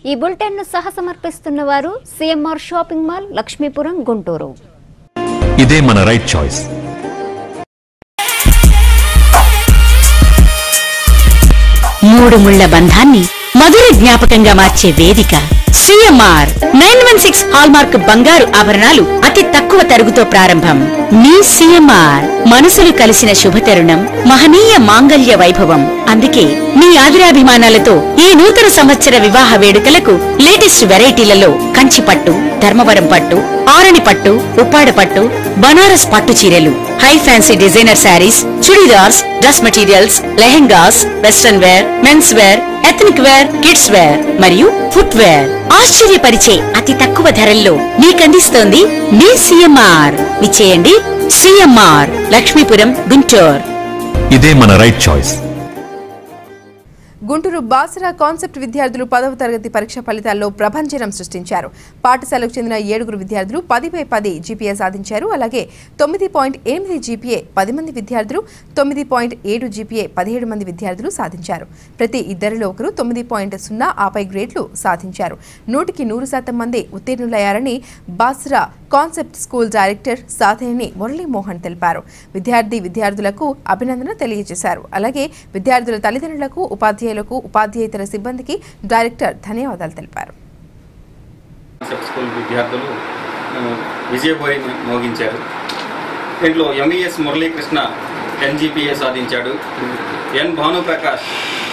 ఈ బులెటిన్ ను సహ సమర్పిస్తున్న వారు CMR shopping mall Lakshmipuram Guntur ఇదే మన రైట్ చాయిస్ మూడు ముళ్ల బంధాన్ని మధుర జ్ఞాపకంగా మార్చే వేదిక CMR nine one six hallmark బంగారు ఆభరణాలు అతి తక్కువ తరుగుతో ప్రారంభం మీ సిఎంఆర్ మనసులు కలిసిన శుభతరుణం మహనీయ మాంగళ్య వైభవం అందుకే మీ ఆదరాభిమానాలతో ఈ నూతన సంవత్సర వివాహ వేడుకలకు లేటెస్ట్ వెరైటీలలో కంచి పట్టు ధర్మవరం పట్టు ఆరణి పట్టు ఉప్పాడ పట్టు బనారస్ పట్టు చీరలు high fancy designer saris churidars dress materials lehengas western wear men's wear ethnic wear kids wear మరియు ఫుట్ వేర్ ఆశ్చర్యపరిచే అతి తక్కువ ధరల్లో మీకందిస్తోంది మీ సిఎంఆర్ విచ్చేయండి సిఎంఆర్ లక్ష్మీపురం గుంటూరు ఇదే మన right choice Guntur Basara concept విద్యార్థులు పదవ తరగతి పరీక్ష ఫలితాల్లో ప్రభంజనం సృష్టించారు పాఠశాలకు చెందిన ఏడుగురు విద్యార్థులు పదిపై పది జీపీఏ సాధించారు అలాగే తొమ్మిది పాయింట్ ఎనిమిది జీపీఏ పది మంది విద్యార్థులు తొమ్మిది పాయింట్ ఏడు జీపీఏ పదిహేడు మంది విద్యార్థులు సాధించారు ప్రతి ఇద్దరిలో ఒకరు తొమ్మిది పాయింట్ సున్నా ఆపై గ్రేడ్లు సాధించారు నూటికి నూరు శాతం మంది ఉత్తీర్ణులయ్యారని Basara concept school director Sadheni Muralimohan తెలిపారు విద్యార్థి విద్యార్థులకు అభినందన తెలియజేశారు అలాగే విద్యార్థుల తల్లిదండ్రులకు ఉపాధ్యాయులకు ఉపాధ్యాయేతర సిబ్బందికి డైరెక్టర్ ధన్యవాదాలు తెలిపారు కాన్సెప్ట్ స్కూల్ విద్యార్థులు ఆ, విజయభోరి మోగించారు దీంట్లో ఎంఈఎస్ మురళీకృష్ణ ఎన్జిపిఏ సాధించాడు ఎన్ భానుప్రకాష్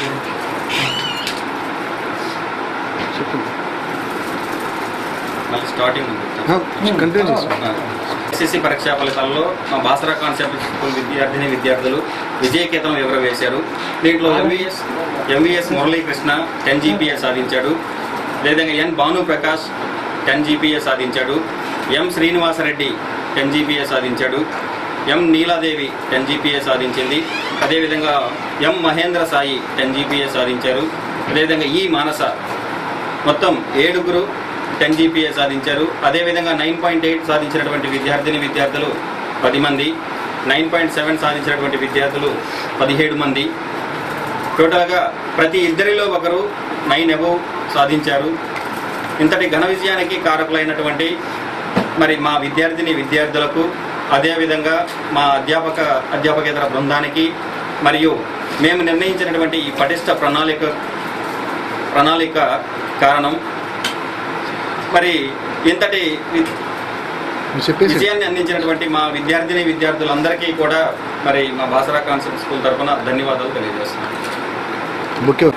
మళ్ళీ స్టార్టింగ్ కంటిన్యూ చేసి ఎస్ఎస్సి పరీక్షా ఫలితాల్లో మా బాసరా కాన్సెప్ట్ స్కూల్ విద్యార్థిని విద్యార్థులు విజయకేతం ఎగురవేశారు దీంట్లో MVS MVS Muralikrishna ten GPA సాధించాడు అదేవిధంగా ఎన్ భానుప్రకాష్ టెన్ జీపీఏ సాధించాడు ఎం శ్రీనివాసరెడ్డి టెన్ జీపీఏ సాధించాడు ఎం నీలాదేవి టెన్ జీపీఏ సాధించింది అదేవిధంగా M Mahendra Sai ten GPA సాధించారు అదేవిధంగా ఈ మానస మొత్తం ఏడుగురు టెన్ జీపీఏ సాధించారు అదేవిధంగా నైన్ పాయింట్ ఎయిట్ సాధించినటువంటి విద్యార్థిని విద్యార్థులు పది మంది నైన్ పాయింట్ సెవెన్ సాధించినటువంటి విద్యార్థులు పదిహేడు మంది టోటల్గా ప్రతి ఇద్దరిలో ఒకరు నైన్ అబవ్ సాధించారు ఇంతటి ఘన విజయానికి కారకులైనటువంటి మరి మా విద్యార్థిని విద్యార్థులకు అదేవిధంగా మా అధ్యాపక అధ్యాపకేతర బృందానికి మరియు మేము నిర్ణయించినటువంటి ఈ పటిష్ట ప్రణాళిక ప్రణాళిక కారణం మరి ఇంతటి వి- మీరు చెప్పేసి విజయాన్ని అందించినటువంటి మా విద్యార్థిని విద్యార్థులందరికీ కూడా మరి మా బాసరా కాన్సెప్ట్ స్కూల్ తరఫున ధన్యవాదాలు తెలియజేస్తున్నాను ముఖ్యం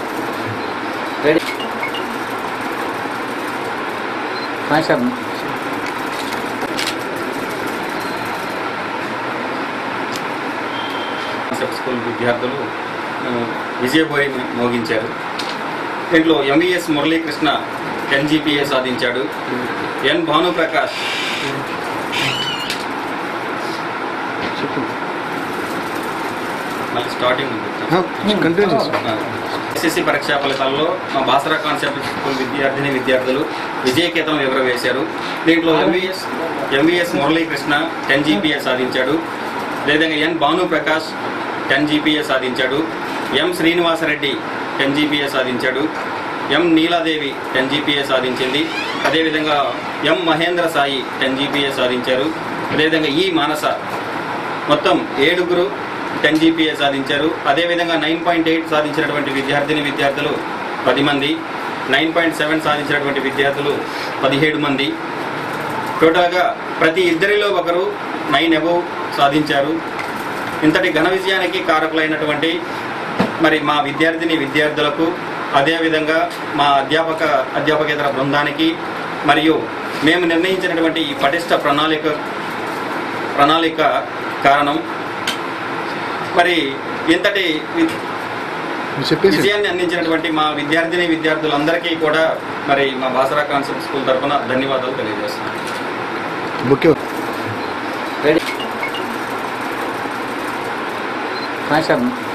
కాన్సెప్ట్ స్కూల్ విద్యార్థులు ఆ, విజయభోరి మోగించారు దీంట్లో ఎంఈఎస్ మురళీకృష్ణ టెన్ జీపీఏ సాధించాడు ఎన్ భానుప్రకాష్ మళ్ళీ స్టార్టింగ్ కంటిన్యూ చేసి ఎస్ఎస్సి పరీక్షా ఫలితాల్లో మా బాసరా కాన్సెప్ట్ స్కూల్ విద్యార్థిని విద్యార్థులు విజయకేతం ఎగురవేశారు దీంట్లో MVS MVS Muralikrishna ten GPA సాధించాడు అదేవిధంగా ఎన్ భానుప్రకాష్ టెన్ జీపీఏ సాధించాడు ఎం శ్రీనివాసరెడ్డి టెన్ జీపీఏ సాధించాడు ఎం నీలాదేవి టెన్ జీపీఏ సాధించింది అదేవిధంగా M Mahendra Sai ten GPA సాధించారు అదేవిధంగా ఈ మానస మొత్తం ఏడుగురు టెన్ జీపీఏ సాధించారు అదేవిధంగా నైన్ పాయింట్ ఎయిట్ సాధించినటువంటి విద్యార్థిని విద్యార్థులు పది మంది నైన్ పాయింట్ సెవెన్ సాధించినటువంటి విద్యార్థులు పదిహేడు మంది టోటల్గా ప్రతి ఇద్దరిలో ఒకరు నైన్ అబవ్ సాధించారు ఇంతటి ఘన విజయానికి కారకులైనటువంటి మరి మా విద్యార్థిని విద్యార్థులకు అదేవిధంగా మా అధ్యాపక అధ్యాపకేతర బృందానికి మరియు మేము నిర్ణయించినటువంటి ఈ పటిష్ట ప్రణాళిక ప్రణాళిక కారణం మరి ఇంతటి వి- మీరు చెప్పేసి విజయాన్ని అందించినటువంటి మా విద్యార్థిని విద్యార్థులందరికీ కూడా మరి మా బాసరా కాన్సెప్ట్ స్కూల్ తరఫున ధన్యవాదాలు తెలియజేస్తున్నాను ముఖ్యం రెడీ